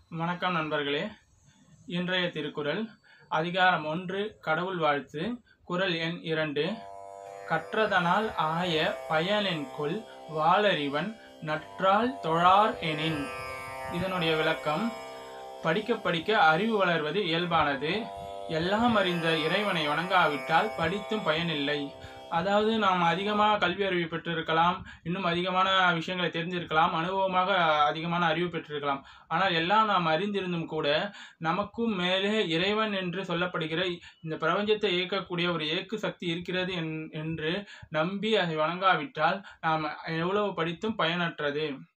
வணக்கம் நண்பர்களே இன்றைய திருக்குறள் அதிகாரம் ஒன்று கடவுள் வாழ்த்து குறள் எண் இரண்டு கற்றதனால் ஆய பயனென்கொல் வாளறிவன் நற்றால் தொழார் எனின் இதனுடைய விளக்கம் படிக்க படிக்க அறிவு வளர்வது இயல்பானது எல்லாம் அறிந்த இறைவனை வணங்காவிட்டால் படித்தும் பயனில்லை அதாவது நாம் அதிகமாக கல்வி அறிவு பெற்றிருக்கலாம் இன்னும் அதிகமான விஷயங்களை தெரிஞ்சிருக்கலாம் அனுபவமாக அதிகமான அறிவு பெற்றிருக்கலாம் ஆனால் எல்லாம் நாம் அறிந்திருந்தும் கூட நமக்கும் மேலே இறைவன் என்று சொல்லப்படுகிற இந்த பிரபஞ்சத்தை இயக்கக்கூடிய ஒரு இயக்கு சக்தி இருக்கிறது என்- என்று நம்பி அதை வணங்காவிட்டால் நாம் எவ்வளவு படித்தும் பயனற்றது